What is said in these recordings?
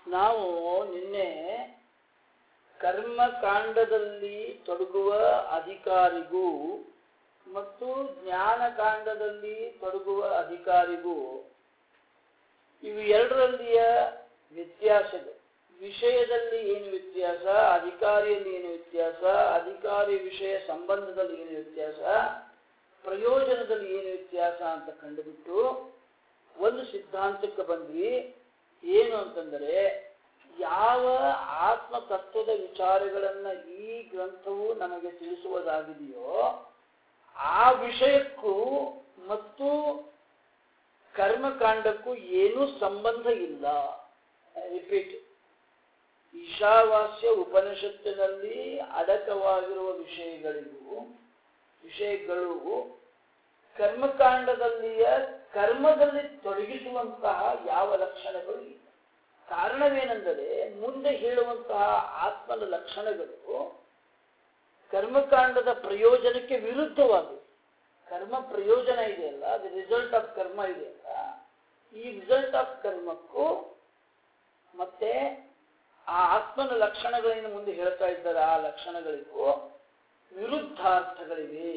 ನಾವು ನಿನ್ನೆ ಕರ್ಮಕಾಂಡದಲ್ಲಿ ತೊಡಗುವ ಅಧಿಕಾರಿಗೂ ಮತ್ತು ಜ್ಞಾನಕಾಂಡದಲ್ಲಿ ತೊಡಗುವ ಅಧಿಕಾರಿಗೂ ಇವು ಎರಡರಲ್ಲಿಯ ವ್ಯತ್ಯಾಸದ ವಿಷಯದಲ್ಲಿ ಏನು ವ್ಯತ್ಯಾಸ ಅಧಿಕಾರಿಯಲ್ಲಿ ಏನು ವ್ಯತ್ಯಾಸ ಅಧಿಕಾರಿ ವಿಷಯ ಸಂಬಂಧದಲ್ಲಿ ಏನು ವ್ಯತ್ಯಾಸ ಪ್ರಯೋಜನದಲ್ಲಿ ಏನು ವ್ಯತ್ಯಾಸ ಅಂತ ಕಂಡುಬಿಟ್ಟು ಒಂದು ಸಿದ್ಧಾಂತಕ್ಕೆ ಬಂದ್ವಿ ಏನು ಅಂತಂದರೆ ಯಾವ ಆತ್ಮ ತತ್ವದ ವಿಚಾರಗಳನ್ನ ಈ ಗ್ರಂಥವು ನಮಗೆ ತಿಳಿಸುವುದಾಗಿದೆಯೋ ಆ ವಿಷಯಕ್ಕೂ ಮತ್ತು ಕರ್ಮಕಾಂಡಕ್ಕೂ ಏನೂ ಸಂಬಂಧ ಇಲ್ಲ ರಿಪೀಟ್ ಈಶಾವಾಸ್ಯ ಉಪನಿಷತ್ತಿನಲ್ಲಿ ಅಡಕವಾಗಿರುವ ವಿಷಯಗಳಿಗೂ ವಿಷಯಗಳು ಕರ್ಮಕಾಂಡದಲ್ಲಿಯ ಕರ್ಮದಲ್ಲಿ ತೊಡಗಿಸುವಂತಹ ಯಾವ ಲಕ್ಷಣಗಳು ಇಲ್ಲ ಕಾರಣವೇನೆಂದರೆ ಮುಂದೆ ಹೇಳುವಂತಹ ಆತ್ಮನ ಲಕ್ಷಣಗಳು ಕರ್ಮಕಾಂಡದ ಪ್ರಯೋಜನಕ್ಕೆ ವಿರುದ್ಧವಾಗಿವೆ ಕರ್ಮ ಪ್ರಯೋಜನ ಇದೆಯಲ್ಲ ಅದು ರಿಸಲ್ಟ್ ಆಫ್ ಕರ್ಮ ಇದೆಯಲ್ಲ ಈ ರಿಸಲ್ಟ್ ಆಫ್ ಕರ್ಮಕ್ಕೂ ಮತ್ತೆ ಆ ಆತ್ಮನ ಲಕ್ಷಣಗಳೇನು ಮುಂದೆ ಹೇಳ್ತಾ ಇದ್ದಾರೆ ಆ ಲಕ್ಷಣಗಳಿಗೂ ವಿರುದ್ಧಾರ್ಥಗಳಿವೆ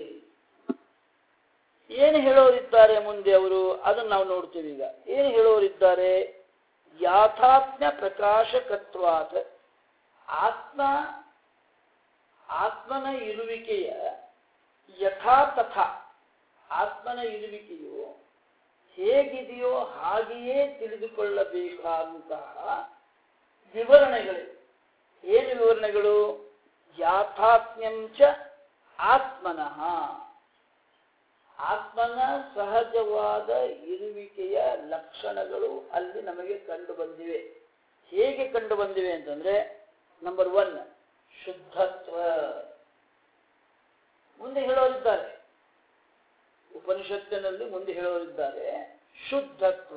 ಏನು ಹೇಳೋರಿದ್ದಾರೆ ಮುಂದೆ ಅವರು ಅದನ್ನು ನಾವು ನೋಡ್ತೀವಿ ಈಗ ಏನು ಹೇಳೋರಿದ್ದಾರೆ ಯಾಥಾತ್ಮ್ಯ ಪ್ರಕಾಶಕತ್ವಾತ್ ಆತ್ಮ ಆತ್ಮನ ಇರುವಿಕೆಯ ಯಥಾ ತಥಾ ಆತ್ಮನ ಇರುವಿಕೆಯು ಹೇಗಿದೆಯೋ ಹಾಗೆಯೇ ತಿಳಿದುಕೊಳ್ಳಬೇಕಾದಂತಹ ವಿವರಣೆಗಳು ಏನು ವಿವರಣೆಗಳು ಯಾಥಾತ್ಮ್ಯಂಚ ಆತ್ಮನಃ ಆತ್ಮನ ಸಹಜವಾದ ಇರುವಿಕೆಯ ಲಕ್ಷಣಗಳು ಅಲ್ಲಿ ನಮಗೆ ಕಂಡು ಬಂದಿವೆ ಹೇಗೆ ಕಂಡು ಬಂದಿವೆ ಅಂತಂದ್ರೆ ನಂಬರ್ ಒನ್ ಶುದ್ಧತ್ವ ಮುಂದೆ ಹೇಳೋರಿದ್ದಾರೆ ಉಪನಿಷತ್ತಿನಲ್ಲಿ ಮುಂದೆ ಹೇಳೋರಿದ್ದಾರೆ ಶುದ್ಧತ್ವ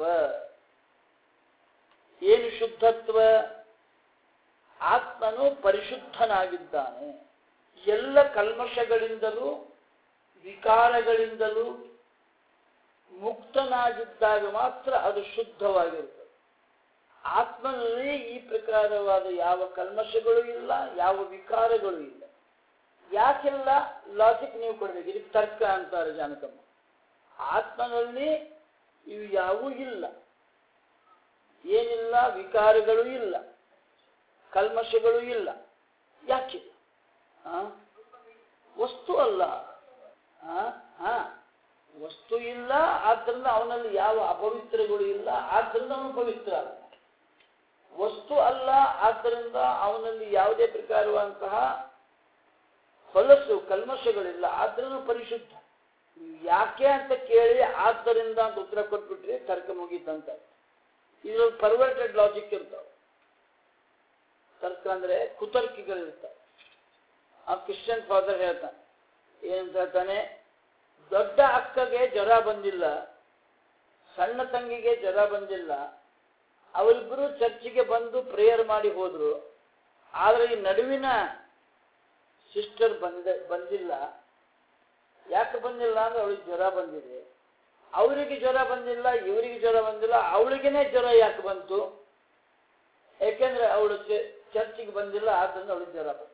ಏನು ಶುದ್ಧತ್ವ ಆತ್ಮನು ಪರಿಶುದ್ಧನಾಗಿದ್ದಾನೆ ಎಲ್ಲ ಕಲ್ಮಶಗಳಿಂದಲೂ ವಿಕಾರಗಳಿಂದಲೂ ಮುಕ್ತನಾಗಿದ್ದಾಗ ಮಾತ್ರ ಅದು ಶುದ್ಧವಾಗಿರುತ್ತದೆ ಆತ್ಮನಲ್ಲಿ ಈ ಪ್ರಕಾರವಾದ ಯಾವ ಕಲ್ಮಶಗಳು ಇಲ್ಲ ಯಾವ ವಿಕಾರಗಳು ಇಲ್ಲ ಯಾಕೆಲ್ಲ ಲಾಜಿಕ್ ನೀವು ಕೊಡ್ಬೇಕು ಇದಕ್ಕೆ ತರ್ಕ ಅಂತಾರೆ ಜಾನಕಮ್ಮ ಆತ್ಮನಲ್ಲಿ ಇವು ಯಾವೂ ಇಲ್ಲ ಏನಿಲ್ಲ ವಿಕಾರಗಳು ಇಲ್ಲ ಕಲ್ಮಶಗಳು ಇಲ್ಲ ಯಾಕಿಲ್ಲ ಆ? ವಸ್ತು ಅಲ್ಲ ಆ? ಆ. ವಸ್ತು ಇಲ್ಲ ಆದ್ದರಿಂದ ಅವನಲ್ಲಿ ಯಾವ ಅಪವಿತ್ರಗಳು ಇಲ್ಲ ಆದ್ದರಿಂದ ಅವನು ಪವಿತ್ರ ಅಲ್ಲ ವಸ್ತು ಅಲ್ಲ ಆದ್ದರಿಂದ ಅವನಲ್ಲಿ ಯಾವುದೇ ಪ್ರಕಾರವಾದಂತಹ ಹೊಲಸು ಕಲ್ಮಶಗಳಿಲ್ಲ ಆದ್ದರಿಂದ ಪರಿಶುದ್ಧ ಯಾಕೆ ಅಂತ ಕೇಳಿ ಆದ್ದರಿಂದ ಅಂತ ಉತ್ತರ ಕೊಟ್ಬಿಟ್ರೆ ತರ್ಕ ಮುಗೀತಂತ ಇದ್ರಲ್ಲಿ ಪರ್ವರ್ಟೆಡ್ ಲಾಜಿಕ್ ಇರ್ತಾವೆ ತರ್ಕ ಅಂದ್ರೆ ಕುತರ್ಕಿಗಳಿರ್ತಾವೆ ಆ ಕ್ರಿಶ್ಚಿಯನ್ ಫಾದರ್ ಹೇಳ್ತಾನೆ ಏನಂತ ಹೇಳ್ತಾನೆ ದೊಡ್ಡ ಅಕ್ಕಗೆ ಜ್ವರ ಬಂದಿಲ್ಲ ಸಣ್ಣ ತಂಗಿಗೆ ಜ್ವರ ಬಂದಿಲ್ಲ ಅವರಿಬ್ಬರು ಚರ್ಚಿಗೆ ಬಂದು ಪ್ರೇಯರ್ ಮಾಡಿ ಹೋದ್ರು ಆದ್ರೆ ಈ ನಡುವಿನ ಸಿಸ್ಟರ್ ಬಂದ ಬಂದಿಲ್ಲ ಯಾಕೆ ಬಂದಿಲ್ಲ ಅಂದ್ರೆ ಅವಳಿಗೆ ಜ್ವರ ಬಂದಿದೆ ಅವರಿಗೆ ಜ್ವರ ಬಂದಿಲ್ಲ ಇವರಿಗೆ ಜ್ವರ ಬಂದಿಲ್ಲ ಅವಳಿಗೇನೆ ಜ್ವರ ಯಾಕೆ ಬಂತು ಯಾಕೆಂದ್ರೆ ಅವಳು ಚರ್ಚಿಗೆ ಬಂದಿಲ್ಲ ಆದ್ರಿಂದ ಅವಳಿಗೆ ಜ್ವರ ಬಂತು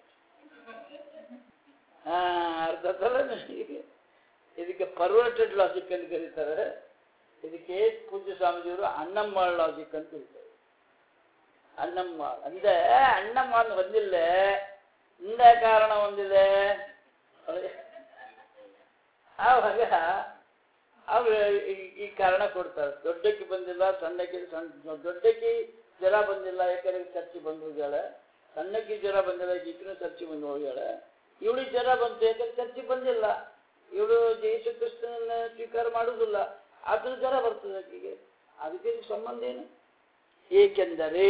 ಆ, ಅರ್ಥ ಆಯ್ತಲ್ಲ ನಿಮಗೆ? ಇದಕ್ಕೆ ಪರ್ವರ್ಟೆಡ್ ಲಾಜಿಕ್ ಅಂತ ಕರೀತಾರೆ ಇದಕ್ಕೆ ಪೂಜ್ಯ ಸ್ವಾಮೀಜಿಯವರು ಅಣ್ಣಮ್ಮಾಳ್ ಲಾಜಿಕ್ ಅಂತ ಹೇಳ್ತಾರೆ ಅಣ್ಣಮ್ಮಾಳ್ ಅಂದ್ರೆ ಅಣ್ಣಮ್ಮಾಳ್ ಹೊಂದಿಲ್ಲ ಇಂದ ಕಾರಣ ಹೊಂದಿದೆ ಆವಾಗ ಅವ್ರು ಈ- ಈ ಕಾರಣ ಕೊಡ್ತಾರೆ ದೊಡ್ಡಕ್ಕೆ ಬಂದಿಲ್ಲ ಸಣ್ಣಕ್ಕೆ ಸಣ್ಣ ದೊಡ್ಡಕ್ಕೆ ಜ್ವರ ಬಂದಿಲ್ಲ ಯಾಕಂದ್ರೆ ಚರ್ಚಿ ಬಂದು ಹೋಗ್ಯಾಳೆ ಸಣ್ಣಕ್ಕೆ ಜ್ವರ ಬಂದಿಲ್ಲ ಈಗಿನ ಚರ್ಚಿ ಬಂದು ಹೋಗ್ಯಾಳೆ ಇವಳಿಗೆ ಜ್ವರ ಬಂತು ಯಾಕಂದ್ರೆ ಚರ್ಚಿ ಬಂದಿಲ್ಲ ಇವಳು ಯೇಸು ಕ್ರಿಸ್ತನನ್ನ ಸ್ವೀಕಾರ ಮಾಡುವುದಿಲ್ಲ ಆತನ ಜ್ವರ ಬರ್ತದೆ ಆಕೆಗೆ ಅದಕ್ಕೆ ಇದಕ್ಕೆ ಸಂಬಂಧ ಏನು ಏಕೆಂದರೆ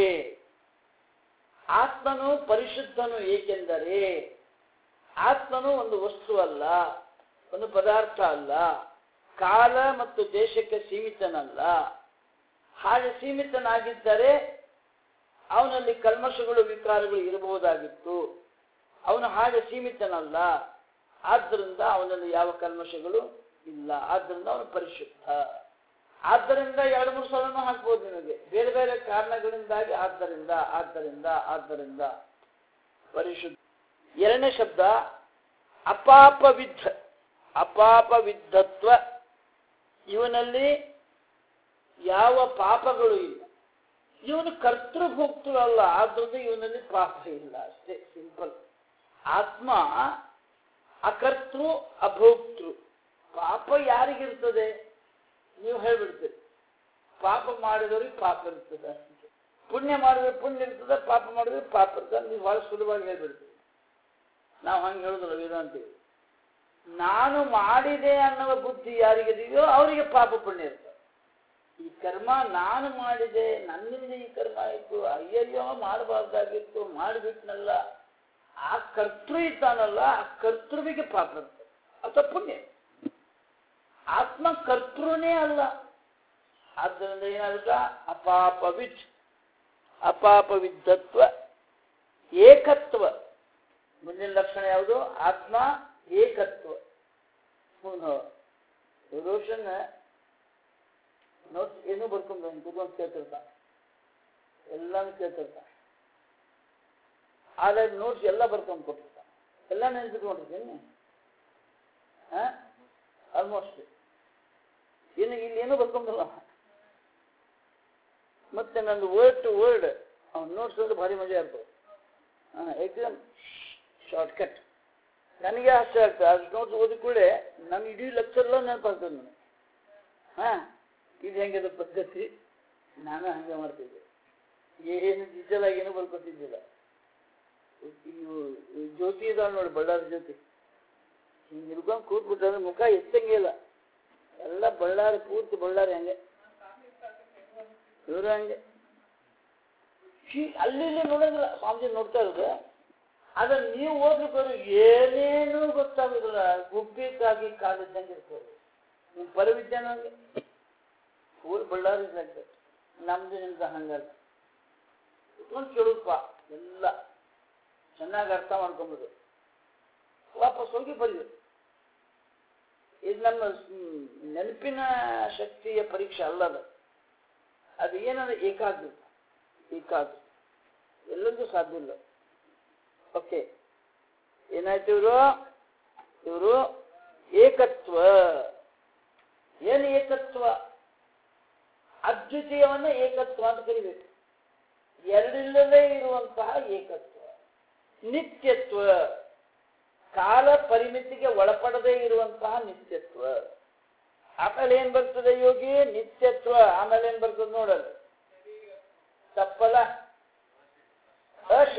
ಆತ್ಮನು ಪರಿಶುದ್ಧನು ಏಕೆಂದರೆ ಆತ್ಮನು ಒಂದು ವಸ್ತು ಅಲ್ಲ ಒಂದು ಪದಾರ್ಥ ಅಲ್ಲ ಕಾಲ ಮತ್ತು ದೇಶಕ್ಕೆ ಸೀಮಿತನಲ್ಲ ಹಾಗೆ ಸೀಮಿತನಾಗಿದ್ದರೆ ಅವನಲ್ಲಿ ಕಲ್ಮಶಗಳು ವಿಕಾರಗಳು ಇರಬಹುದಾಗಿತ್ತು ಅವನು ಹಾಗೆ ಸೀಮಿತನಲ್ಲ ಆದ್ದರಿಂದ ಅವನಲ್ಲಿ ಯಾವ ಕಲ್ಮಶಗಳು ಇಲ್ಲ ಆದ್ದರಿಂದ ಅವನು ಪರಿಶುದ್ಧ ಆದ್ದರಿಂದ ಎರಡು ಮೂರು ಸಲನೂ ಹಾಕ್ಬೋದು ನಿಮಗೆ ಬೇರೆ ಬೇರೆ ಕಾರಣಗಳಿಂದಾಗಿ ಆದ್ದರಿಂದ ಆದ್ದರಿಂದ ಆದ್ದರಿಂದ ಪರಿಶುದ್ಧ ಎರಡನೇ ಶಬ್ದ ಅಪಾಪವಿದ್ಧ ಅಪಾಪವಿದ್ಧತ್ವ ಇವನಲ್ಲಿ ಯಾವ ಪಾಪಗಳು ಇಲ್ಲ ಇವನು ಕರ್ತೃಭೋಕ್ತೃ ಅಲ್ಲ ಆದ್ರಿಂದ ಇವನಲ್ಲಿ ಪಾಪ ಇಲ್ಲ ಅಷ್ಟೇ ಸಿಂಪಲ್ ಆತ್ಮ ಅಕರ್ತೃ ಅಭೋಕ್ತೃ ಪಾಪ ಯಾರಿಗಿರ್ತದೆ ನೀವು ಹೇಳ್ಬಿಡ್ತೀರಿ ಪಾಪ ಮಾಡಿದವ್ರಿಗೆ ಪಾಪ ಇರ್ತದೆ ಅಷ್ಟೇ ಪುಣ್ಯ ಮಾಡಿದ್ರೆ ಪುಣ್ಯ ಇರ್ತದೆ ಪಾಪ ಮಾಡಿದ್ರೆ ಪಾಪ ಇರ್ತದೆ ನೀವು ಬಹಳ ಸುಲಭವಾಗಿ ಹೇಳ್ಬಿಡ್ತೀರಿ ನಾವು ಹಂಗೆ ಹೇಳುದಿಲ್ಲ ವೇದಾಂತಿಗಳು ನಾನು ಮಾಡಿದೆ ಅನ್ನುವ ಬುದ್ಧಿ ಯಾರಿಗಿದೆಯೋ ಅವರಿಗೆ ಪಾಪ ಪುಣ್ಯ ಇರ್ತದೆ ಈ ಕರ್ಮ ನಾನು ಮಾಡಿದೆ ನನ್ನಿಂದ ಈ ಕರ್ಮ ಆಯಿತು ಅಯ್ಯಯ್ಯೋ ಮಾಡಬಾರ್ದಾಗಿತ್ತು ಮಾಡಿಬಿಟ್ನಲ್ಲ ಆ ಕರ್ತೃ ಇದ್ದಾನಲ್ಲ ಆ ಕರ್ತೃವಿಗೆ ಪಾಪ ಇರ್ತದೆ ಅಥವಾ ಪುಣ್ಯ ಆತ್ಮ ಕರ್ತೃನೇ ಅಲ್ಲ ಆದ್ದರಿಂದ ಏನಾಗುತ್ತೆ ಅಪಾಪವಿದ್ ಅಪಾಪವಿದ್ಧತ್ವ ಏಕತ್ವ ಮುಂದಿನ ಲಕ್ಷಣ ಯಾವುದು ಆತ್ಮ ಏಕತ್ವ ಹ್ಞೂ ರೋಷನ್ ನೋಟ್ಸ್ ಏನೂ ಬರ್ಕೊಂಡು ಕುತ್ಕೊಂಡು ಕೇಳ್ತಿರ್ತಾನೆ ಎಲ್ಲಾನು ಕೇಳ್ತಿರ್ತಾನೆ ಆದರೆ ನೋಟ್ಸ್ ಎಲ್ಲ ಬರ್ಕೊಂಡು ಕೊಟ್ಟಿರ್ತಾನೆ ಎಲ್ಲ ನೆನ್ಪಿಟ್ಕೊಂಡಿರ್ತೀನಿ ಹಾಂ ಆಲ್ಮೋಸ್ಟ್ ಇನ್ನು ಇಲ್ಲಿ ಏನೂ ಬರ್ಕೊಂಡಲ್ಲ ಮತ್ತೆ ನಂದು ವರ್ಡ್ ಟು ವರ್ಡ್ ಅವ್ನು ನೋಟ್ಸ್ ಅಂದ್ರೆ ಭಾರಿ ಮಜಾ ಇರ್ತದೆ ಹಾಂ ಎಕ್ಸಾಮ್ ಶಾರ್ಟ್ಕಟ್ ನನಗೆ ಆಶ್ಚರ್ಯ ಆಗ್ತದೆ ಅದು ನೋಟ್ಸ್ ಓದಿ ಕೂಡಲೇ ನನ್ನ ಇಡೀ ಲೆಕ್ಚರ್ಲ ನೆನಪಾಗ್ತದೆ ನನಗೆ ಹಾಂ ಇದು ಹೆಂಗಿದೆ ಪದ್ಧತಿ ನಾನು ಹಂಗೆ ಮಾಡ್ತಿದ್ದೆ ಏನು ಡೀಟೇಲ್ ಆಗಿ ಏನೂ ಬರ್ಕೊತಿದ್ದಿಲ್ಲ ಇವು ಜ್ಯೋತಿ ಇದಾಳ ನೋಡಿ ಬಳ್ಳಾರಿ ಜ್ಯೋತಿ ಹಿಂಗೆ ಹಿಡ್ಕೊಂಡು ಕೂತ್ಬಿಟ್ರೆ ಮುಖ ಎತ್ತಂಗೆ ಇಲ್ಲ ಎಲ್ಲ ಬಳ್ಳಾರಿ ಪೂರ್ತಿ ಬಳ್ಳಾರಿ ಹಂಗೆ ಇವರು ಹಂಗೆ ಅಲ್ಲಿ ಇಲ್ಲಿ ನೋಡೋದಿಲ್ಲ ಸ್ವಾಮೀಜಿ ನೋಡ್ತಾ ಇರೋದು ಆದ್ರೆ ನೀವು ಓದ್ಲಿಕ್ಕೆ ಏನೇನೂ ಗೊತ್ತಾಗೋದಿಲ್ಲ ಗುಬ್ಬಿದ್ದಾಗಿ ಕಾಲಿದ್ದಂಗೆ ಇರ್ತದೆ ನಿಮ್ಮ ಪರಿವಿದ್ಯಾನ ಹಂಗೆ ಊರು ಬಳ್ಳಾರಿ ಇದ್ದಂಗೆ ನಮ್ದು ನಿಮ್ದು ಹಂಗಲ್ಲ ಕುತ್ಕೊಂಡು ಕೇಳುದಪ್ಪ ಎಲ್ಲ ಚೆನ್ನಾಗಿ ಅರ್ಥ ಮಾಡ್ಕೊಂಬಿಡು ವಾಪಸ್ ಹೋಗಿ ಬರೆಯೋದು ಇದು ನಮ್ಮ ಹ್ಮ್, ನೆನಪಿನ ಶಕ್ತಿಯ ಪರೀಕ್ಷೆ ಅಲ್ಲದ ಅದು ಏನಂದ್ರೆ ಏಕಾಗ್ರ ಏಕಾಗ್ರ ಎಲ್ಲರಿಗೂ ಸಾಧ್ಯ ಇಲ್ಲ ಓಕೆ ಏನಾಯ್ತು ಇವರು ಇವರು ಏಕತ್ವ ಏನು ಏಕತ್ವ ಅದ್ವಿತೀಯವನ್ನ ಏಕತ್ವ ಅಂತ ಕರಿಬೇಕು ಎರಡಿಲ್ಲದೆ ಇರುವಂತಹ ಏಕತ್ವ ನಿತ್ಯತ್ವ ಕಾಲ ಪರಿಮಿತಿಗೆ ಒಳಪಡದೇ ಇರುವಂತಹ ನಿತ್ಯತ್ವ ಆಮೇಲೆ ಏನ್ ಬರ್ತದೆ ಯೋಗಿ ನಿತ್ಯತ್ವ ಆಮೇಲೆ ಏನ್ ಬರ್ತದೆ ನೋಡಲ್ಲ ತಪ್ಪಲ್ಲ ಅಶ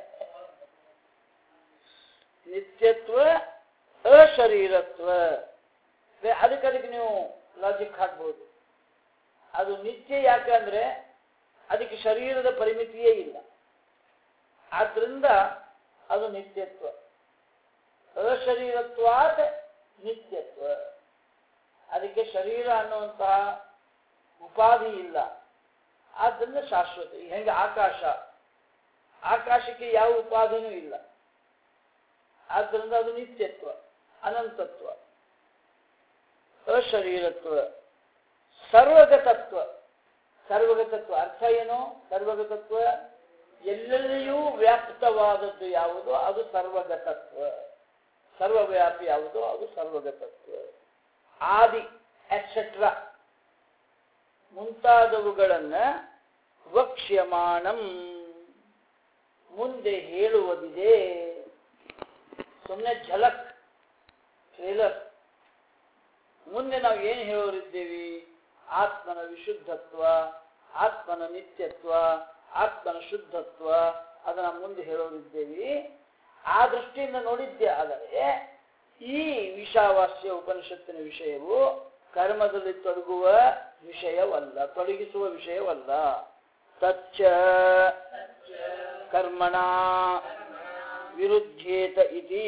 ನಿತ್ಯತ್ವ ಅಶರೀರತ್ವ ಬೆ- ಅದಕ್ಕೆ ಅದಕ್ಕೆ ನೀವು ಲಾಜಿಕ್ ಹಾಕ್ಬೋದು ಅದು ನಿತ್ಯ ಯಾಕಂದ್ರೆ ಅದಕ್ಕೆ ಶರೀರದ ಪರಿಮಿತಿಯೇ ಇಲ್ಲ ಆದ್ರಿಂದ ಅದು ನಿತ್ಯತ್ವ ಅಶರೀರತ್ವಾತ್ ನಿತ್ಯತ್ವ ಅದಕ್ಕೆ ಶರೀರ ಅನ್ನುವಂತಹ ಉಪಾಧಿ ಇಲ್ಲ ಆದ್ದರಿಂದ ಶಾಶ್ವತ ಹೆಂಗೆ ಆಕಾಶ ಆಕಾಶಕ್ಕೆ ಯಾವ ಉಪಾಧಿನೂ ಇಲ್ಲ ಆದ್ದರಿಂದ ಅದು ನಿತ್ಯತ್ವ ಅನಂತತ್ವ ಅಶರೀರತ್ವ ಸರ್ವಗತತ್ವ ಸರ್ವಗತತ್ವ ಅರ್ಥ ಏನು ಸರ್ವಗತತ್ವ ಎಲ್ಲೆಲ್ಲಿಯೂ ವ್ಯಾಪ್ತವಾದದ್ದು ಯಾವುದೋ ಅದು ಸರ್ವಗತತ್ವ ಸರ್ವವ್ಯಾಪಿ ಯಾವುದೋ ಅದು ಸರ್ವಗತತ್ವ ಆದಿ ಎಕ್ಸೆಟ್ರಾ ಮುಂತಾದವುಗಳನ್ನ ವಕ್ಷ್ಯಮಾಣಂ ಮುಂದೆ ಹೇಳುವುದಿದೆ ಸುಮ್ಮನೆ ಝಲಕ್ ಟ್ರೇಲರ್ ಮುಂದೆ ನಾವು ಏನು ಹೇಳೋರಿದ್ದೇವೆ ಆತ್ಮನ ವಿಶುದ್ಧತ್ವ ಆತ್ಮನ ನಿತ್ಯತ್ವ ಆತ್ಮನ ಶುದ್ಧತ್ವ ಅದನ್ನ ಮುಂದೆ ಹೇಳೋರಿದ್ದೇವೆ ಆ ದೃಷ್ಟಿಯಿಂದ ನೋಡಿದ್ದೆ ಆದರೆ ಈ ವಿಷಾವಾಸ್ಯ ಉಪನಿಷತ್ತಿನ ವಿಷಯವು ಕರ್ಮದಲ್ಲಿ ತೊಡಗುವ ವಿಷಯವಲ್ಲ ತೊಡಗಿಸುವ ವಿಷಯವಲ್ಲ ತಚ್ಚ ಕರ್ಮಣ ವಿರುದ್ಧೇತ ಇತಿ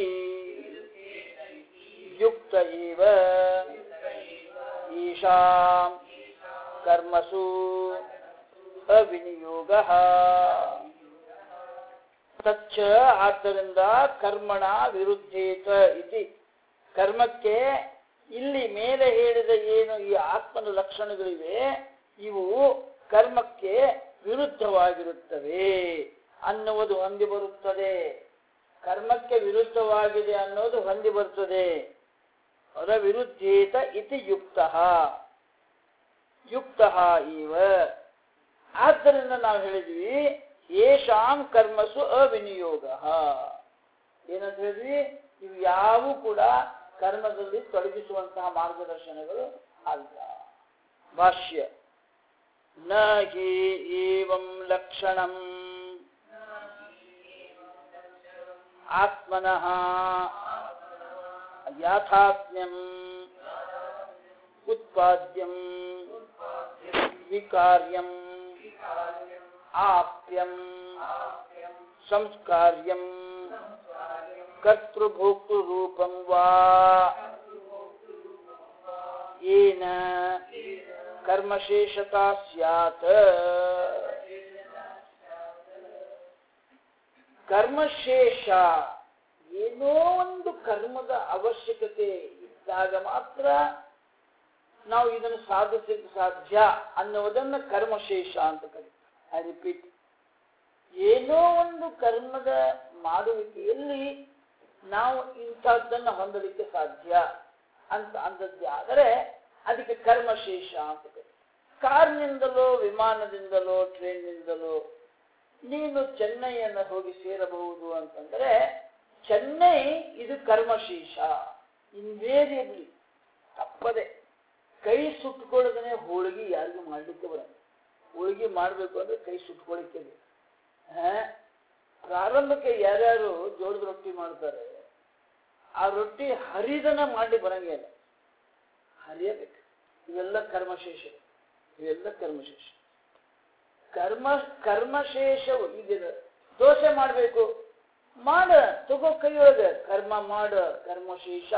ಯುಕ್ತ ಇವ ಈಶಾಂ ಕರ್ಮಸು ಅವಿನಿಯೋಗ ತಚ್ಚ ಆದ್ದರಿಂದ ಕರ್ಮಣ ವಿರುದ್ಧೇತ ಇತಿ ಕರ್ಮಕ್ಕೆ ಇಲ್ಲಿ ಮೇಲೆ ಹೇಳಿದ ಏನು ಈ ಆತ್ಮನ ಲಕ್ಷಣಗಳಿವೆ ಇವು ಕರ್ಮಕ್ಕೆ ವಿರುದ್ಧವಾಗಿರುತ್ತವೆ ಅನ್ನುವುದು ಹೊಂದಿ ಬರುತ್ತದೆ ಕರ್ಮಕ್ಕೆ ವಿರುದ್ಧವಾಗಿದೆ ಅನ್ನೋದು ಹೊಂದಿ ಬರುತ್ತದೆ ಅವರ ವಿರುದ್ಧೇತ ಇತಿ ಯುಕ್ತ ಯುಕ್ತ ಇವ ಆದ್ದರಿಂದ ನಾವು ಹೇಳಿದ್ವಿ ಏಷಾಂ ಕರ್ಮಸು ಅವಿನಿಯೋಗ ಏನಂತ ಹೇಳಿದ್ವಿ ಇವು ಯಾವು ಕೂಡ ಕರ್ಮದಲ್ಲಿ ತೊಡಗಿಸುವಂತಹ ಮಾರ್ಗದರ್ಶನಗಳು ಅಲ್ಲ ಭಾಷ್ಯ ನ ಹಿ ಏವಂ ಲಕ್ಷಣಂ ಆತ್ಮನಃ ಯಾಥಾತ್ಮ್ಯಂ ಉತ್ಪಾದ್ಯಂ ವಿಕಾರ್ಯಂ ಆಪ್ಯಂ ಸಂಸ್ಕಾರ್ಯಂ ಕರ್ತೃಭೋಕ್ತೃರೂಪಂ ವಾ ಏನ ಕರ್ಮಶೇಷತಾ ಸ್ಯಾತ್ ಕರ್ಮಶೇಷ ಏನೋ ಒಂದು ಕರ್ಮದ ಅವಶ್ಯಕತೆ ಇದ್ದಾಗ ಮಾತ್ರ ನಾವು ಇದನ್ನು ಸಾಧಿಸಲಿಕ್ಕೆ ಸಾಧ್ಯ ಅನ್ನುವುದನ್ನು ಕರ್ಮಶೇಷ ಅಂತ ಕರೀತಾರೆ ಐ ರಿಪೀಟ್ ಏನೋ ಒಂದು ಕರ್ಮದ ಮಾಡುವಿಕೆಯಲ್ಲಿ ನಾವು ಇಂಥದ್ದನ್ನು ಹೊಂದಲಿಕ್ಕೆ ಸಾಧ್ಯ ಅಂತ ಅಂದದ್ದೇ ಆದರೆ ಅದಕ್ಕೆ ಕರ್ಮಶೇಷ ಅಂತ ಕರೀತಾರೆ ಕಾರ್ನಿಂದಲೋ ವಿಮಾನದಿಂದಲೋ ಟ್ರೈನ್ನಿಂದಲೋ ನೀನು ಚೆನ್ನೈಯನ್ನು ಹೋಗಿ ಸೇರಬಹುದು ಅಂತಂದ್ರೆ ಚೆನ್ನೈ ಇದು ಕರ್ಮಶೇಷ ಇನ್ವೇರಿಯಬ್ಲಿ ತಪ್ಪದೆ ಕೈ ಸುಟ್ಕೊಳ್ಳೋದನ್ನೇ ಹೋಳಿಗೆ ಯಾರಿಗೂ ಮಾಡ್ಲಿಕ್ಕೆ ಬರಲ್ಲ ಹೋಳಿಗೆ ಮಾಡಬೇಕು ಅಂದ್ರೆ ಕೈ ಸುಟ್ಕೊಳ್ಳಿಕ್ಕೆ ಬೇಕು ಆ, ಪ್ರಾರಂಭಕ್ಕೆ ಯಾರ್ಯಾರು ಜೋಳದ ರೊಟ್ಟಿ ಮಾಡ್ತಾರೆ ಆ ರೊಟ್ಟಿ ಹರಿದನ ಮಾಡಿ ಬರಂಗೇ ಇಲ್ಲ ಹರಿಯಬೇಕು ಇವೆಲ್ಲ ಕರ್ಮಶೇಷ ಇವೆಲ್ಲ ಕರ್ಮಶೇಷ ಕರ್ಮ ಕರ್ಮಶೇಷವು ಈಗ ದೋಸೆ ಮಾಡಬೇಕು ಮಾಡ ತಗೋ ಕೈಯೊಳಗೆ ಕರ್ಮ ಮಾಡ ಕರ್ಮಶೇಷ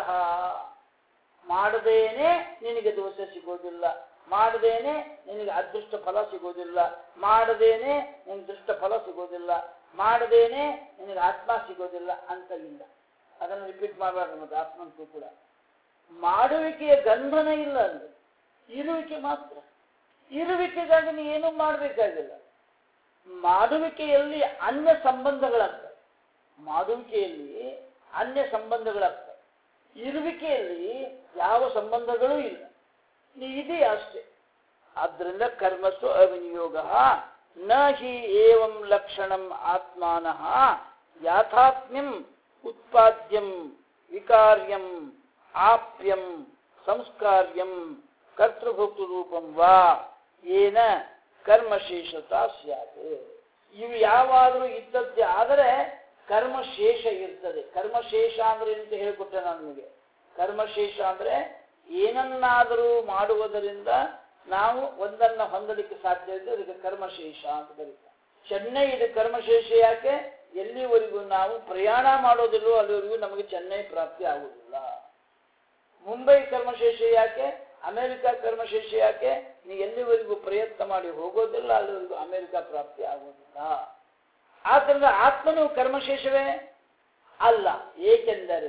ಮಾಡದೇನೆ ನಿನಗೆ ದೋಸೆ ಸಿಗೋದಿಲ್ಲ ಮಾಡದೇನೆ ನಿನಗೆ ಅದೃಷ್ಟ ಫಲ ಸಿಗೋದಿಲ್ಲ ಮಾಡದೇನೆ ನಿನಗೆ ದೃಷ್ಟ ಫಲ ಸಿಗೋದಿಲ್ಲ ಮಾಡದೇನೆ ನಿನಗೆ ಆತ್ಮ ಸಿಗೋದಿಲ್ಲ ಅಂತ ಇಲ್ಲ ಅದನ್ನು ರಿಪೀಟ್ ಮಾಡಬಾರ್ದು ಮತ್ತೆ ಆತ್ಮಂತೂ ಕೂಡ ಮಾಡುವಿಕೆಯ ಗಂಧನ ಇಲ್ಲ ಅಲ್ಲಿ ಇರುವಿಕೆ ಮಾತ್ರ ಇರುವಿಕೆಗಾಗಿ ನೀ ಏನೂ ಮಾಡಬೇಕಾಗಿಲ್ಲ ಮಾಡುವಿಕೆಯಲ್ಲಿ ಅನ್ಯ ಸಂಬಂಧಗಳಾಗ್ತವೆ ಮಾಡುವಿಕೆಯಲ್ಲಿ ಅನ್ಯ ಸಂಬಂಧಗಳಾಗ್ತವೆ ಇರುವಿಕೆಯಲ್ಲಿ ಯಾವ ಸಂಬಂಧಗಳೂ ಇಲ್ಲ ನೀ ಇದೆಯಾ ಅಷ್ಟೇ ಆದ್ದರಿಂದ ಕರ್ಮಸು ಅವಿನಿಯೋಗ ನ ಹಿ ಏವಂ ಲಕ್ಷಣಂ ಆತ್ಮಾನಃ ಯಾಥಾತ್ಮ್ಯಂ ಉತ್ಪಾದ್ಯಂ ವಿಕಾರ್ಯಂ ಆಪ್ಯಂ ಸಂಸ್ಕಾರ್ಯಂ ಕರ್ತೃಭೋಕ್ತೃರೂಪಂ ವಾ ಏನ ಕರ್ಮಶೇಷತಾ ಸ್ಯಾತ್ ಇವು ಯಾವಾದರೂ ಇದ್ದದ್ದೇ ಆದರೆ ಕರ್ಮಶೇಷ ಇರ್ತದೆ ಕರ್ಮಶೇಷ ಅಂದ್ರೆ ಅಂತ ಹೇಳಿಕೊಟ್ಟೆ ನಾನು ನಿಮಗೆ ಕರ್ಮಶೇಷ ಅಂದ್ರೆ ಏನನ್ನಾದರೂ ಮಾಡುವುದರಿಂದ ನಾವು ಒಂದನ್ನ ಹೊಂದಲಿಕ್ಕೆ ಸಾಧ್ಯ ಇದೆ ಅದಕ್ಕೆ ಕರ್ಮಶೇಷ ಅಂತ ಕರೀತಾರೆ ಚೆನ್ನೈ ಇದು ಕರ್ಮಶೇಷ ಯಾಕೆ ಎಲ್ಲಿವರೆಗೂ ನಾವು ಪ್ರಯಾಣ ಮಾಡೋದಿಲ್ಲೋ ಅಲ್ಲಿವರೆಗೂ ನಮಗೆ ಚೆನ್ನೈ ಪ್ರಾಪ್ತಿ ಆಗುವುದಿಲ್ಲ ಮುಂಬೈ ಕರ್ಮಶೇಷ ಯಾಕೆ ಅಮೆರಿಕ ಕರ್ಮಶೇಷ ಯಾಕೆ ನೀ ಎಲ್ಲಿವರೆಗೂ ಪ್ರಯತ್ನ ಮಾಡಿ ಹೋಗೋದಿಲ್ಲ ಅಲ್ಲಿವರೆಗೂ ಅಮೆರಿಕ ಪ್ರಾಪ್ತಿ ಆಗೋದಿಲ್ಲ ಆದ್ದರಿಂದ ಆತ್ಮನು ಕರ್ಮಶೇಷವೇ ಅಲ್ಲ ಏಕೆಂದರೆ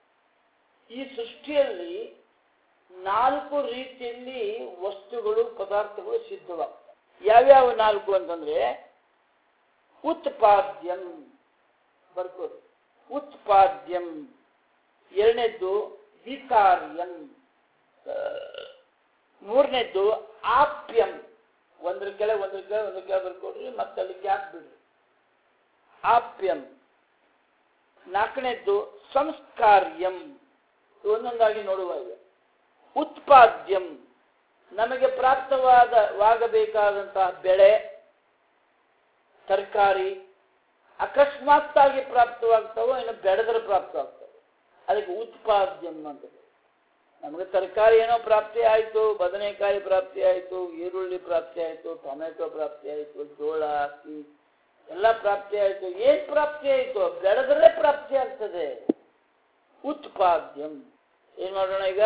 ಈ ಸೃಷ್ಟಿಯಲ್ಲಿ ನಾಲ್ಕು ರೀತಿಯಲ್ಲಿ ವಸ್ತುಗಳು ಪದಾರ್ಥಗಳು ಸಿದ್ಧವಾಗ್ತವೆ ಯಾವ್ಯಾವ ನಾಲ್ಕು ಅಂತಂದ್ರೆ ಉತ್ಪಾದ್ಯಂ ಬರ್ಕೋದು ಉತ್ಪಾದ್ಯಂ ಎರಡನೇದ್ದು ವಿಕಾರ್ಯಂ ಮೂರನೇದ್ದು ಆಪ್ಯಂ ಒಂದ್ರ ಕೆಳಗೆ ಒಂದ್ರ ಕೆಳಗೆ ಒಂದ್ರ ಕೆಳಗೆ ಬರ್ಕೊಡ್ರಿ ಮತ್ತೆ ಅಲ್ಲಿ ಗ್ಯಾಪ್ ಬಿಡ್ರಿ ಆಪ್ಯಂ ನಾಲ್ಕನೇದ್ದು ಸಂಸ್ಕಾರ್ಯಂ ಒಂದೊಂದಾಗಿ ನೋಡುವ ಈಗ ಉತ್ಪಾದ್ಯಂ ನಮಗೆ ಪ್ರಾಪ್ತವಾದ ವಾಗಬೇಕಾದಂತಹ ಬೆಳೆ ತರಕಾರಿ ಅಕಸ್ಮಾತ್ತಾಗಿ ಪ್ರಾಪ್ತವಾಗ್ತಾವೋ ಇನ್ನು ಬೆಳೆದ್ರೆ ಪ್ರಾಪ್ತವಾಗ್ತವೆ ಅದಕ್ಕೆ ಉತ್ಪಾದ್ಯಂ ಅಂತ ನಮಗೆ ತರಕಾರಿ ಏನೋ ಪ್ರಾಪ್ತಿ ಆಯಿತು ಬದನೆಕಾಯಿ ಪ್ರಾಪ್ತಿ ಆಯಿತು ಈರುಳ್ಳಿ ಪ್ರಾಪ್ತಿ ಆಯಿತು ಟೊಮೆಟೊ ಪ್ರಾಪ್ತಿ ಆಯಿತು ಜೋಳ ಅಕ್ಕಿ ಎಲ್ಲ ಪ್ರಾಪ್ತಿ ಆಯಿತು ಏನ್ ಪ್ರಾಪ್ತಿ ಆಯಿತು ಬೆಳೆದ್ರೆ ಪ್ರಾಪ್ತಿ ಆಗ್ತದೆ ಉತ್ಪಾದ್ಯಂ ಏನ್ ಮಾಡೋಣ ಈಗ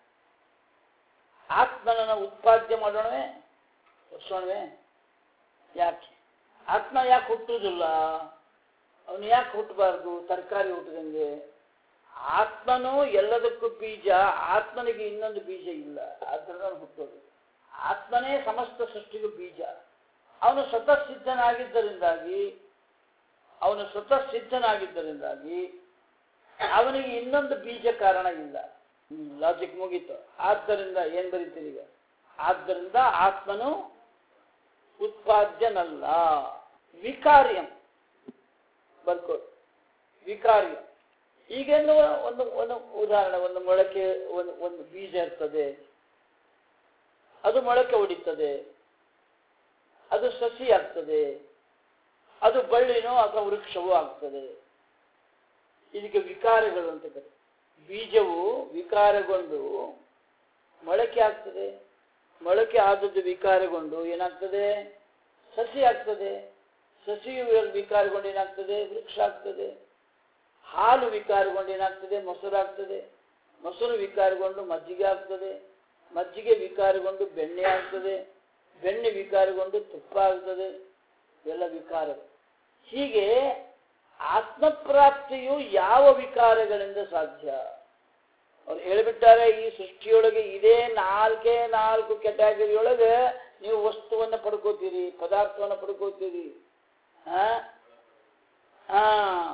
ಆತ್ಮನನ್ನ ಉತ್ಪಾದ್ಯ ಮಾಡೋಣವೇ ತೋರಿಸೋಣವೇ ಯಾಕೆ ಆತ್ಮ ಯಾಕೆ ಹುಟ್ಟುವುದಿಲ್ಲ ಅವನು ಯಾಕೆ ಹುಟ್ಟಬಾರ್ದು ತರಕಾರಿ ಹುಟ್ಟಿದಂಗೆ ಆತ್ಮನು ಎಲ್ಲದಕ್ಕೂ ಬೀಜ ಆತ್ಮನಿಗೆ ಇನ್ನೊಂದು ಬೀಜ ಇಲ್ಲ ಆದ್ದರಿಂದ ಅವನು ಹುಟ್ಟೋದು ಆತ್ಮನೇ ಸಮಸ್ತ ಸೃಷ್ಟಿಗೂ ಬೀಜ ಅವನು ಸ್ವತಃ ಸಿದ್ಧನಾಗಿದ್ದರಿಂದಾಗಿ ಅವನು ಸ್ವತಃ ಸಿದ್ಧನಾಗಿದ್ದರಿಂದಾಗಿ ಅವನಿಗೆ ಇನ್ನೊಂದು ಬೀಜ ಕಾರಣ ಇಲ್ಲ ಲಾಜಿಕ್ ಮುಗೀತು ಆದ್ದರಿಂದ ಏನ್ ಬರೀತೀರಿ ಈಗ ಆದ್ದರಿಂದ ಆತ್ಮನು ಉತ್ಪಾದ್ಯನಲ್ಲ ವಿಕಾರ್ಯಂ ಬರ್ಕೋದು ವಿಕಾರ್ಯ ಈಗೇನು ಒಂದು ಒಂದು ಉದಾಹರಣೆ ಒಂದು ಮೊಳಕೆ ಒಂದು ಒಂದು ಬೀಜ ಇರ್ತದೆ ಅದು ಮೊಳಕೆ ಹೊಡಿತದೆ ಅದು ಸಸಿ ಆಗ್ತದೆ ಅದು ಬಳ್ಳಿನೋ ಅಥವಾ ವೃಕ್ಷವೂ ಆಗ್ತದೆ ಇದಕ್ಕೆ ವಿಕಾರಗಳು ಅಂತ ಕರೆ ಬೀಜವು ವಿಕಾರಗೊಂಡು ಮೊಳಕೆ ಆಗ್ತದೆ ಮೊಳಕೆ ಆದದ್ದು ವಿಕಾರಗೊಂಡು ಏನಾಗ್ತದೆ ಸಸಿ ಆಗ್ತದೆ ಸಸಿಯು ವಿಕಾರಗೊಂಡು ಏನಾಗ್ತದೆ ವೃಕ್ಷ ಆಗ್ತದೆ ಹಾಲು ವಿಕಾರಗೊಂಡು ಏನಾಗ್ತದೆ ಮೊಸರು ಆಗ್ತದೆ ಮೊಸರು ವಿಕಾರಗೊಂಡು ಮಜ್ಜಿಗೆ ಆಗ್ತದೆ ಮಜ್ಜಿಗೆ ವಿಕಾರಗೊಂಡು ಬೆಣ್ಣೆ ಆಗ್ತದೆ ಬೆಣ್ಣೆ ವಿಕಾರಗೊಂಡು ತುಪ್ಪ ಆಗ್ತದೆ ಎಲ್ಲ ವಿಕಾರ ಹೀಗೆ ಆತ್ಮಪ್ರಾಪ್ತಿಯು ಯಾವ ವಿಕಾರಗಳಿಂದ ಸಾಧ್ಯ ಅವ್ರು ಹೇಳಿಬಿಟ್ಟಾರೆ ಈ ಸೃಷ್ಟಿಯೊಳಗೆ ಇದೇ ನಾಲ್ಕೇ ನಾಲ್ಕು ಕ್ಯಾಟಗರಿಯೊಳಗೆ ನೀವು ವಸ್ತುವನ್ನು ಪಡ್ಕೋತೀರಿ ಪದಾರ್ಥವನ್ನು ಪಡ್ಕೋತೀರಿ ಹಾ ಹಾ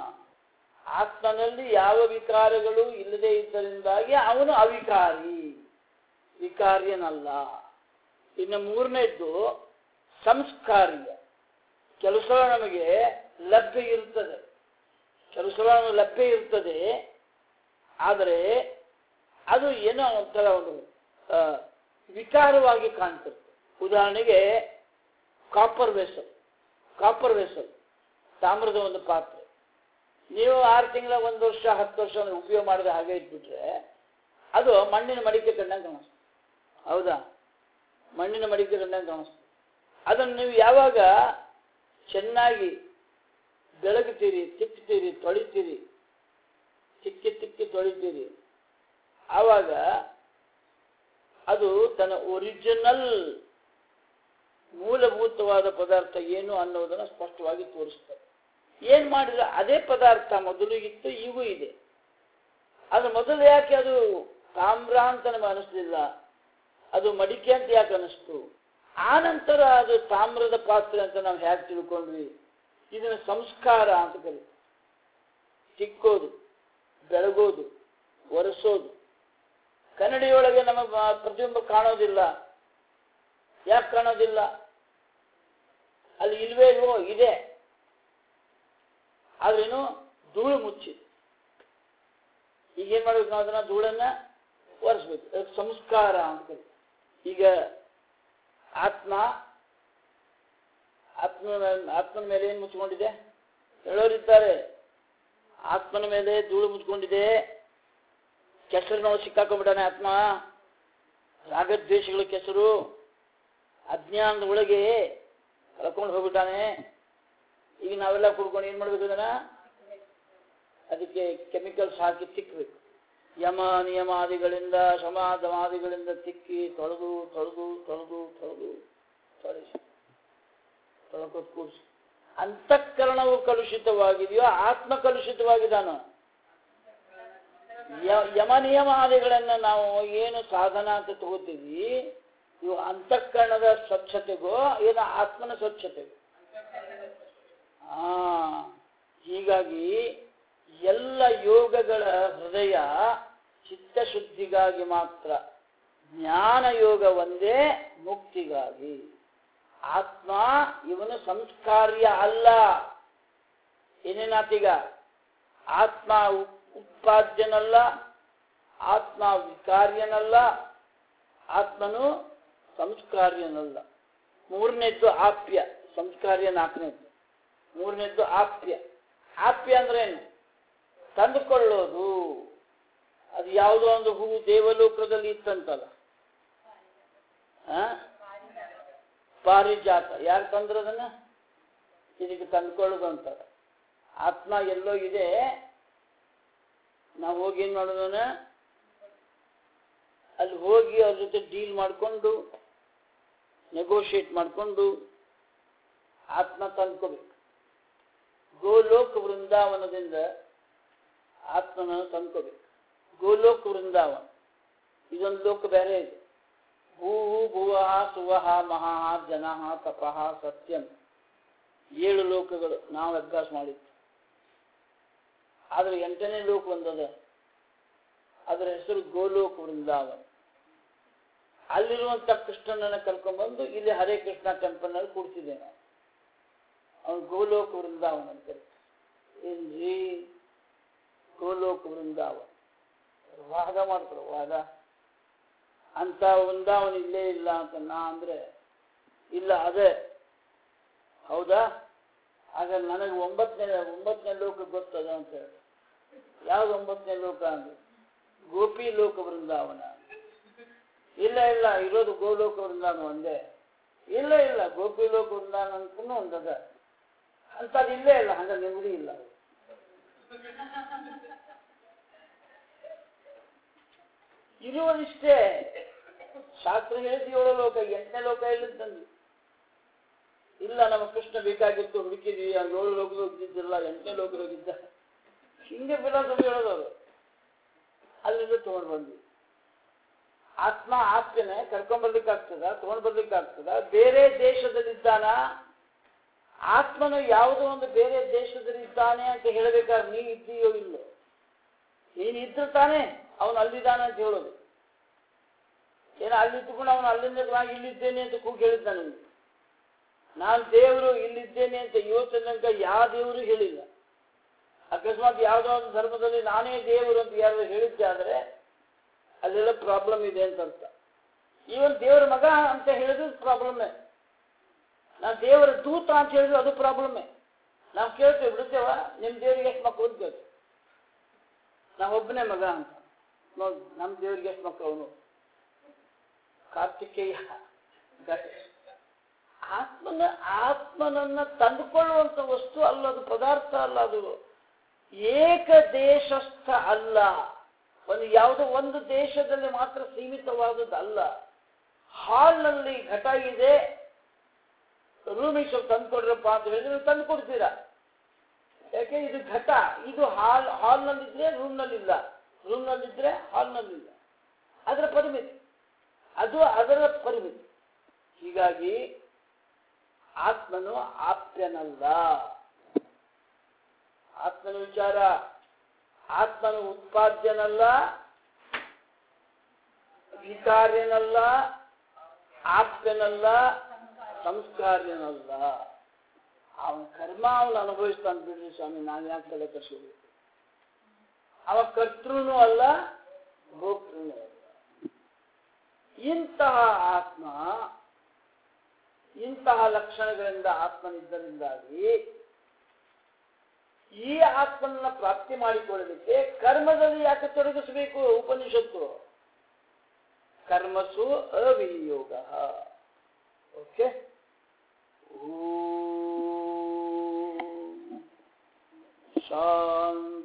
ಆತ್ಮನಲ್ಲಿ ಯಾವ ವಿಕಾರಗಳು ಇಲ್ಲದೆ ಇದ್ದರಿಂದಾಗಿ ಅವನು ಅವಿಕಾರಿ ವಿಕಾರ್ಯನಲ್ಲ ಇನ್ನು ಮೂರನೇದ್ದು ಸಂಸ್ಕಾರ್ಯ ಕೆಲವು ಸಲ ನಮಗೆ ಲಭ್ಯ ಇರ್ತದೆ ಕೆಲವು ಸಲ ನಮಗೆ ಲಭ್ಯ ಇರ್ತದೆ ಆದರೆ ಅದು ಏನೋ ಒಂಥರ ಒಂದು ಆ, ವಿಕಾರವಾಗಿ ಕಾಣ್ತಿರ್ತದೆ ಉದಾಹರಣೆಗೆ ಕಾಪರ್ ವೆಸಲ್ ಕಾಪರ್ ವೆಸಲ್ ತಾಮ್ರದ ಒಂದು ಪಾತ್ರೆ ನೀವು ಆರು ತಿಂಗಳ ಒಂದು ವರ್ಷ ಹತ್ತು ವರ್ಷ ಉಪಯೋಗ ಮಾಡಿದ ಹಾಗೆ ಇಟ್ಬಿಟ್ರೆ ಅದು ಮಣ್ಣಿನ ಮಡಿಕೆ ಕಂಡಂಗೆ ಕಾಣಿಸ್ತದೆ ಹೌದಾ ಮಣ್ಣಿನ ಮಡಿಕೆ ಕಂಡಂಗೆ ಕಾಣಿಸ್ತದೆ ಅದನ್ನು ನೀವು ಯಾವಾಗ ಚೆನ್ನಾಗಿ ಬೆಳಗುತ್ತೀರಿ ತಿಕ್ತೀರಿ ತೊಳಿತೀರಿ ತಿಕ್ಕಿ ತಿಕ್ಕಿ ತೊಳಿತೀರಿ ಆವಾಗ ಅದು ತನ್ನ ಒರಿಜಿನಲ್ ಮೂಲಭೂತವಾದ ಪದಾರ್ಥ ಏನು ಅನ್ನೋದನ್ನು ಸ್ಪಷ್ಟವಾಗಿ ತೋರಿಸ್ತದೆ ಏನ್ ಮಾಡಿದ್ರೆ ಅದೇ ಪದಾರ್ಥ ಮೊದಲು ಇತ್ತು ಈಗೂ ಇದೆ ಅದು ಮೊದಲು ಯಾಕೆ ಅದು ತಾಮ್ರ ಅಂತ ನಮಗೆ ಅನಿಸ್ಲಿಲ್ಲ ಅದು ಮಡಿಕೆ ಅಂತ ಯಾಕೆ ಅನಿಸ್ತು ಆ ನಂತರ ಅದು ತಾಮ್ರದ ಪಾತ್ರೆ ಅಂತ ನಾವು ಹೇಗೆ ತಿಳ್ಕೊಂಡ್ವಿ ಇದನ್ನ ಸಂಸ್ಕಾರ ಅಂತ ಕರೀತೀವಿ ತಿಕ್ಕೋದು ಬೆಳಗೋದು ಒರೆಸೋದು ಕನ್ನಡಿಯೊಳಗೆ ನಮ್ಮ ಬ- ಪ್ರತಿಬಿಂಬ ಕಾಣೋದಿಲ್ಲ ಯಾಕೆ ಕಾಣೋದಿಲ್ಲ ಅಲ್ಲಿ ಇಲ್ವೇ ಇಲ್ವೋ ಇದೆ ಆದ್ರೇನು ಧೂಳು ಮುಚ್ಚಿದೆ ಈಗ ಏನ್ ಮಾಡ್ಬೇಕು ನಾವು ಅದನ್ನ ಧೂಳನ್ನ ಒರೆಸ್ಬೇಕು ಅದಕ್ಕೆ ಸಂಸ್ಕಾರ ಅಂತ ಕರೀತೀವಿ. ಈಗ ಆತ್ಮ ಆತ್ಮನ ಆತ್ಮನ ಮೇಲೆ ಏನು ಮುಚ್ಕೊಂಡಿದೆ ಹೇಳೋರಿದ್ದಾರೆ ಆತ್ಮನ ಮೇಲೆ ಧೂಳು ಮುಚ್ಕೊಂಡಿದೆ ಕೆಸರಿನೊಳಗೆ ಸಿಕ್ಕಾಕೊಂಡ್ಬಿಟ್ಟಾನೆ ಆತ್ಮ ರಾಗದ್ವೇಷಗಳ ಕೆಸರು ಅಜ್ಞಾನದ ಒಳಗೆ ಕಳ್ಕೊಂಡು ಹೋಗ್ಬಿಟ್ಟಾನೆ ಈಗ ನಾವೆಲ್ಲ ಕುಡ್ಕೊಂಡು ಏನ್ ಮಾಡ್ಬೇಕು ಅದನ್ನ ಅದಕ್ಕೆ ಕೆಮಿಕಲ್ಸ್ ಹಾಕಿ ತಿಕ್ಕಬೇಕು ಯಮ ನಿಯಮಾದಿಗಳಿಂದ ಸಮಾಧಮಾದಿಗಳಿಂದ ತಿಕ್ಕಿ ತೊಳೆದು ತೊಳೆದು ತೊಳೆದು ತೊಳೆದು ತೊಳೆಸಿ ತೊಳ್ಕೊತ್ ಕೂಡಿಸಿ ಅಂತಃಕರಣವು ಕಲುಷಿತವಾಗಿದೆಯೋ ಆತ್ಮ ಕಲುಷಿತವಾಗಿದ್ದಾನೋ ಯ- ಯಮ ನಿಯಮಾದಿಗಳನ್ನ ನಾವು ಏನು ಸಾಧನ ಅಂತ ತಗೋತೀವಿ ಇವು ಅಂತಃಕರಣದ ಸ್ವಚ್ಛತೆಗೋ ಏನು ಆತ್ಮನ ಸ್ವಚ್ಛತೆಗೋ ಆ ಹೀಗಾಗಿ ಎಲ್ಲ ಯೋಗಗಳ ಹೃದಯ ಚಿತ್ತಶುದ್ಧಿಗಾಗಿ ಮಾತ್ರ ಜ್ಞಾನ ಯೋಗ ಒಂದೇ ಮುಕ್ತಿಗಾಗಿ ಆತ್ಮ ಇವನು ಸಂಸ್ಕಾರ್ಯ ಅಲ್ಲ ಏನೇನಾತೀಗ ಆತ್ಮ ಉಪ್- ಉತ್ಪಾದ್ಯನಲ್ಲ ಆತ್ಮ ವಿಕಾರ್ಯನಲ್ಲ ಆತ್ಮನು ಸಂಸ್ಕಾರ್ಯನಲ್ಲ ಮೂರನೇದ್ದು ಆಪ್ಯ ಸಂಸ್ಕಾರ್ಯ ನಾಲ್ಕನೇದ್ದು ಮೂರನೇದ್ದು ಆಪ್ಯ ಆಪ್ಯ ಅಂದ್ರೆ ಏನು ತಂದುಕೊಳ್ಳೋದು ಅದು ಯಾವುದೋ ಒಂದು ಹೂವು ದೇವಲೋಕದಲ್ಲಿ ಇತ್ತಂತಲ್ಲ ಆ? ಪಾರಿಜಾತ ಯಾರು ತಂದ್ರು ಅದನ್ನ ಇದಕ್ಕೆ ತಂದ್ಕೊಳ್ಳೋದು ಅಂತಾರೆ ಆತ್ಮ ಎಲ್ಲೋ ಇದೆ ನಾವು ಹೋಗಿ ಏನ್ ಮಾಡೋದನ್ನ ಅಲ್ಲಿ ಹೋಗಿ ಅವ್ರ ಜೊತೆ ಡೀಲ್ ಮಾಡಿಕೊಂಡು ನೆಗೋಷಿಯೇಟ್ ಮಾಡಿಕೊಂಡು ಆತ್ಮ ತಂದ್ಕೋಬೇಕು ಗೋಲೋಕ ವೃಂದಾವನದಿಂದ ಆತ್ಮನನ್ನು ತಂದ್ಕೋಬೇಕು ಗೋಲೋಕ ವೃಂದಾವನ ಇದೊಂದು ಲೋಕ ಬೇರೆ ಇದೆ ಭೂ ಭುವ ಸುವಹ ಮಹಾ ಜನಃ ತಪಃ ಸತ್ಯಂ ಏಳು ಲೋಕಗಳು ನಾವು ಅಭ್ಯಾಸ ಮಾಡಿದ್ದು ಆದ್ರೆ ಎಂಟನೇ ಲೋಕ ಒಂದದ ಅದರ ಹೆಸರು ಗೋಲೋಕ ವೃಂದಾವನ ಅಲ್ಲಿರುವಂತ ಕೃಷ್ಣನನ್ನ ಕರ್ಕೊಂಡ್ಬಂದು ಇಲ್ಲಿ ಹರೇ ಕೃಷ್ಣ ಟೆಂಪಲ್ನಲ್ಲಿ ಕೂಡ್ತಿದ್ದೆ ನಾವು ಅವನು ಗೋಲೋಕ ವೃಂದಾವನ ಅಂತ ಕರೀತಾರೆ ಏನ್ರಿ ಗೋಲೋಕ ವೃಂದಾವನ ವಾದ ಮಾಡ್ತಾರೆ ವಾದ ಅಂತ ವೃಂದಾವನ ಇಲ್ಲೇ ಇಲ್ಲ ಅಂತ ನಾ ಅಂದ್ರೆ ಇಲ್ಲ ಅದೇ ಹೌದಾ ಆಗ ನನಗೆ ಒಂಬತ್ತನೇ ಒಂಬತ್ತನೇ ಲೋಕ ಗೊತ್ತದ ಅಂತ ಹೇಳಿ ಯಾವ್ದು ಒಂಬತ್ತನೇ ಲೋಕ ಅಂದ್ರೆ ಗೋಪಿ ಲೋಕ ವೃಂದಾವನ ಇಲ್ಲ ಇಲ್ಲ ಇರೋದು ಗೋಲೋಕ ವೃಂದಾವನ ಒಂದೇ ಇಲ್ಲ ಇಲ್ಲ ಗೋಪಿ ಲೋಕ ವೃಂದಾವನ ಅಂತೂ ಒಂದದ ಅಂಥದ್ದು ಇಲ್ಲೇ ಇಲ್ಲ ಹಂಗ ನೆಮ್ಮದಿ ಇಲ್ಲ ಇರುವುದಿಷ್ಟೇ ಶಾಸ್ತ್ರ ಹೇಳಿದ ಏಳು ಲೋಕ ಎಂಟನೇ ಲೋಕ ಇಲ್ಲದಂದು ಇಲ್ಲ ನಮ್ಮ ಕೃಷ್ಣ ಬೇಕಾಗಿತ್ತು ಹುಡುಕಿದ್ವಿ ಆ ಏಳು ಲೋಕದ ಹೋಗಿದ್ದಿಲ್ಲ ಎಂಟನೇ ಲೋಕದ ಹೋಗಿದ್ದ ಹಿಂಗೆ ಫಿಲಾಸಫಿ ಹೇಳೋದವರು ಅಲ್ಲಿಂದ ತಗೊಂಡು ಬಂದ್ವಿ ಆತ್ಮ ಆಪ್ತನೆ ಕರ್ಕೊಂಡ್ ಬರ್ಲಿಕ್ಕಾಗ್ತದ ತಗೊಂಡ್ ಬರ್ಲಿಕ್ಕಾಗ್ತದ ಬೇರೆ ದೇಶದಲ್ಲಿದ್ದಾನ ಆತ್ಮನು ಯಾವುದೋ ಒಂದು ಬೇರೆ ದೇಶದಲ್ಲಿದ್ದಾನೆ ಅಂತ ಹೇಳಬೇಕಾದ್ರೆ ನೀ ಇದ್ದೀಯೋ ಇಲ್ಲೋ ನೀನು ಇದ್ದು ತಾನೆ ಅವನು ಅಲ್ಲಿದ್ದಾನೆ ಅಂತ ಹೇಳೋದು ಏನೋ ಅಲ್ಲಿದ್ದುಕೊಂಡು ಅವನು ಅಲ್ಲಿಂದ ನಾನು ಇಲ್ಲಿದ್ದೇನೆ ಅಂತ ಕೂಗಿ ಹೇಳಿದ್ದ ನನಗೆ ನಾನು ದೇವರು ಇಲ್ಲಿದ್ದೇನೆ ಅಂತ ಇವತ್ತಿನ ತನಕ ಯಾವ ದೇವರು ಹೇಳಿಲ್ಲ ಅಕಸ್ಮಾತ್ ಯಾವುದೋ ಒಂದು ಧರ್ಮದಲ್ಲಿ ನಾನೇ ದೇವರು ಅಂತ ಯಾರು ಹೇಳಿದ್ದೆ ಆದರೆ ಅಲ್ಲೆಲ್ಲ ಪ್ರಾಬ್ಲಮ್ ಇದೆ ಅಂತ ಅರ್ಥ ಈವನ್ ದೇವರ ಮಗ ಅಂತ ಹೇಳಿದ್ರು ಪ್ರಾಬ್ಲಮ್ಮೇ ನಾವು ದೇವರ ದೂತ ಅಂತ ಹೇಳಿದ್ರು ಅದು ಪ್ರಾಬ್ಲಮ್ಮೇ ನಾವು ಕೇಳ್ತೇವೆ ಬಿಡ್ತೇವ ನಿಮ್ಮ ದೇವರಿಗೆ ಎಷ್ಟು ಮಕ್ಕಳು ಅಂತ ಕೇಳ್ತೇವೆ ನಾವು ಒಬ್ಬನೇ ಮಗ ಅಂತ ನೋಡಿ ನಮ್ಮ ದೇವರಿಗೆ ಎಷ್ಟು ಮಕ್ಕಳು ಅವನು ಕಾರ್ತಿಕೇಯ ಗಣೇಶ ಆತ್ಮನ ಆತ್ಮನನ್ನ ತಂದುಕೊಳ್ಳುವಂತ ವಸ್ತು ಅಲ್ಲ ಅದು ಪದಾರ್ಥ ಅಲ್ಲ ಅದು ಏಕದೇಶಸ್ಥ ಅಲ್ಲ ಒಂದು ಯಾವುದೋ ಒಂದು ದೇಶದಲ್ಲಿ ಮಾತ್ರ ಸೀಮಿತವಾದದ್ದಲ್ಲ ಹಾಲ್ನಲ್ಲಿ ಘಟ ಇದೆ ರೂಮಿಗೆ ಸ್ವಲ್ಪ ತಂದುಕೊಡ್ರಪ್ಪ ಅಂತ ಹೇಳಿದ್ರೆ ನೀವು ತಂದು ಕೊಡ್ತೀರಾ ಯಾಕೆ ಇದು ಘಟ ಇದು ಹಾಲ್ ಹಾಲ್ನಲ್ಲಿದ್ರೆ ರೂಮ್ನಲ್ಲಿಲ್ಲ ರೂಮ್ನಲ್ಲಿದ್ರೆ ಹಾಲ್ನಲ್ಲಿಲ್ಲ ಅದರ ಪರಿಮಿತಿ ಅದು ಅದರ ಪರಿಮಿತಿ ಹೀಗಾಗಿ ಆತ್ಮನು ಆಪ್ಯನಲ್ಲ ಆತ್ಮನ ವಿಚಾರ ಆತ್ಮನು ಉತ್ಪಾದ್ಯನಲ್ಲ ವಿಕಾರ್ಯನಲ್ಲ ಆಪ್ಯನಲ್ಲ ಸಂಸ್ಕಾರ್ಯನಲ್ಲ ಅವನ ಕರ್ಮ ಅವನು ಅನುಭವಿಸ್ತಾನೆ ಬಿಡ್ರಿ ಸ್ವಾಮಿ ನಾನು ಯಾಕೆ ತಲೆ ಕರ್ಸ್ಕೋಬೇಕು ಅವ ಕರ್ತೃನೂ ಅಲ್ಲ ಭೋಕ್ತೃನೂ ಅಲ್ಲ ಇಂತಹ ಆತ್ಮ ಇಂತಹ ಲಕ್ಷಣಗಳಿಂದ ಆತ್ಮನಿದ್ದರಿಂದಾಗಿ ಈ ಆತ್ಮನ ಪ್ರಾಪ್ತಿ ಮಾಡಿಕೊಳ್ಳಲಿಕ್ಕೆ ಕರ್ಮದಲ್ಲಿ ಯಾಕೆ ತೊಡಗಿಸಬೇಕು ಉಪನಿಷತ್ತು ಕರ್ಮಸು ಅವಿನಿಯೋಗ ಓಕೆ ಶಾಂತಿ